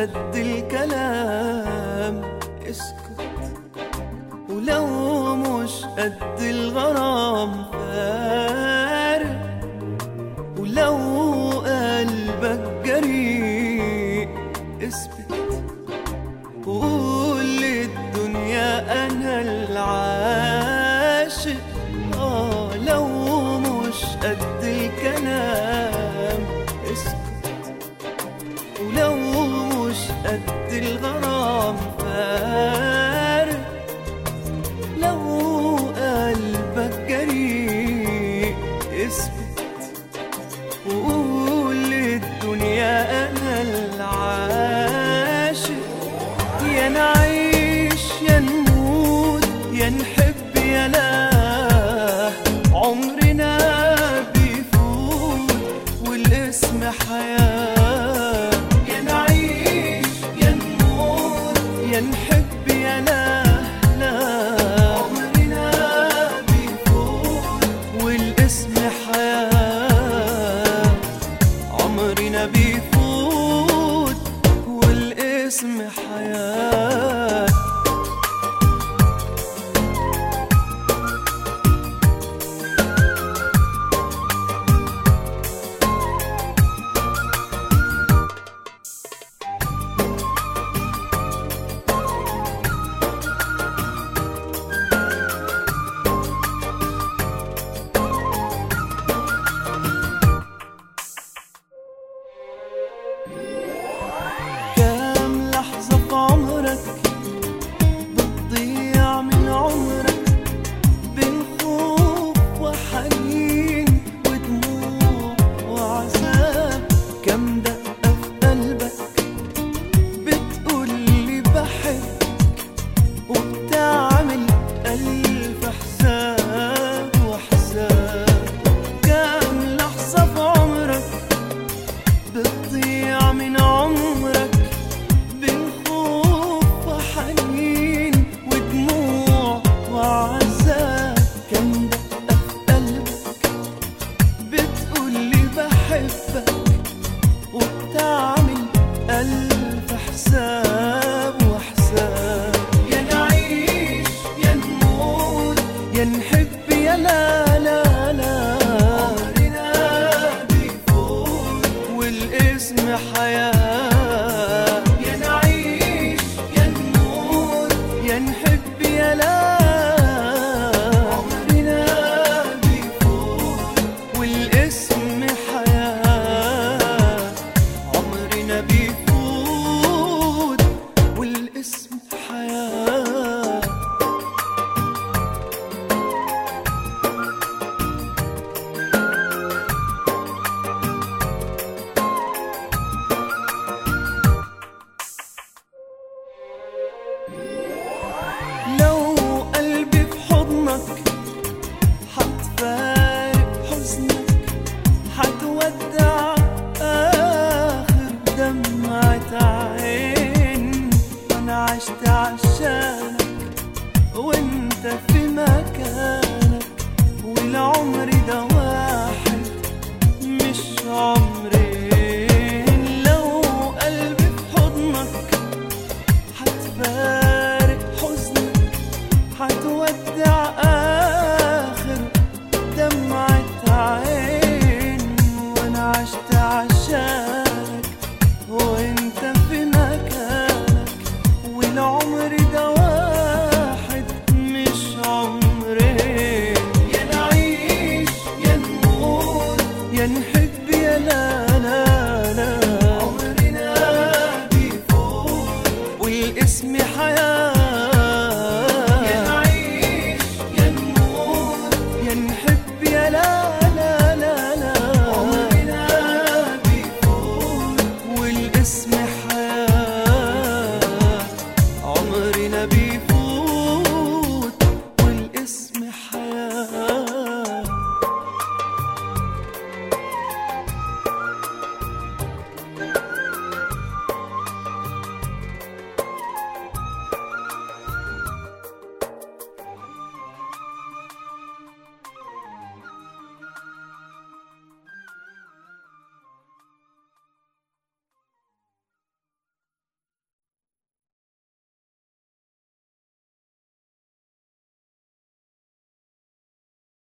قد الكلام اسكت ولو مش قد الغرام فارق ولو قلبك جريء اثبت وقول للدنيا انا العاشق اه لو مش قد الكلام اسكت ولو مش قد الغرام فارق لو قلبك جريء اثبت وقول للدنيا انا العاشق يا نعيش يا نموت يا نحب يا لا عمرنا بيفوت والاسم حياة يا نعيش يا نموت يا نحب يا لا لا عمرنا بيفوت والاسم حياة عمرنا بيفوت والاسم حياه كام لحظة في عمرك بتضيع من عمرك بين خوف وحنين ودموع وعذاب كم دقة في قلبك بتقولي بحبك وبتعمل ألف حساب وحساب كام لحظة في عمرك بتضيع من عمرك بين خوف وحنين ودموع وعذاب كم دقة في قلبك بتقولي بحبك وبتعمل ألف حساب وحساب يا نعيش يا نموت يا نحب يا لا لا لا عمرنا بيفوت والاسم حياة يا نعيش يا نموت يا نحب يا لا عمرنا بيفوت والاسم حياة عمرنا بيفوت والاسم حياه لو قلبي في حضنك حتفارق حزنك حتودع آخر دمعة عين وأنا عشت عشانك وأنت في مكانك والعمر